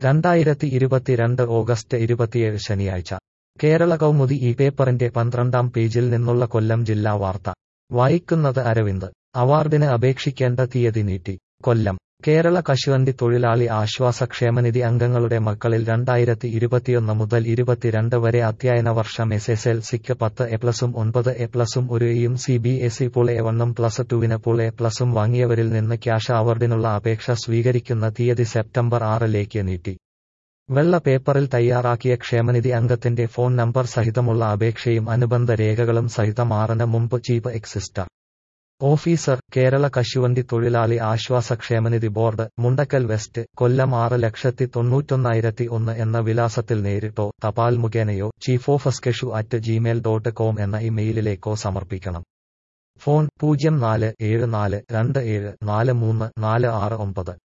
രണ്ടായിരത്തി ഇരുപത്തിരണ്ട് ഓഗസ്റ്റ് ഇരുപത്തിയേഴ് ശനിയാഴ്ച കേരള കൗമുദി ഈ പേപ്പറിന്റെ പന്ത്രണ്ടാം പേജിൽ നിന്നുള്ള കൊല്ലം ജില്ലാ വാർത്ത വായിക്കുന്നത് അരവിന്ദ് അവാർഡിന് അപേക്ഷിക്കേണ്ട തീയതി നീട്ടി കൊല്ലം കേരള കശുവണ്ടി തൊഴിലാളി ആശ്വാസ ക്ഷേമനിധി അംഗങ്ങളുടെ മക്കളിൽ രണ്ടായിരത്തി ഇരുപത്തിയൊന്ന് മുതൽ ഇരുപത്തിരണ്ട് വരെ അധ്യയന വർഷം എസ് എസ് എൽ സിക്ക് പത്ത് എ പ്ലസും ഒൻപത് എ പ്ലസും ഒരു എയും C B S E pool A വണ്ണും പ്ലസ് ടുവിന് പൂൾ എ പ്ലസും വാങ്ങിയവരിൽ നിന്ന് ക്യാഷ് അവാർഡിനുള്ള അപേക്ഷ സ്വീകരിക്കുന്ന തീയതി സെപ്റ്റംബർ ആറിലേക്ക് നീട്ടി വെള്ള പേപ്പറിൽ തയ്യാറാക്കിയ ക്ഷേമനിധി അംഗത്തിന്റെ ഫോൺ നമ്പർ സഹിതമുള്ള അപേക്ഷയും അനുബന്ധ രേഖകളും സഹിതം ആറിന് മുമ്പ് ചീഫ് എക്സിസ്റ്റർ ഓഫീസർ കേരള കശുവണ്ടി തൊഴിലാളി ആശ്വാസ ക്ഷേമനിധി ബോർഡ് മുണ്ടക്കൽ വെസ്റ്റ് കൊല്ലം ആറ് ലക്ഷത്തി തൊണ്ണൂറ്റൊന്നായിരത്തി ഒന്ന് എന്ന വിലാസത്തിൽ നേരിട്ടോ തപാൽ മുഖേനയോ chief of keshu at Gmail dot com എന്ന ഇമെയിലിലേക്കോ സമർപ്പിക്കണം ഫോൺ പൂജ്യം നാല് ഏഴ് നാല് രണ്ട് ഏഴ് നാല് മൂന്ന് നാല് ആറ് ഒമ്പത്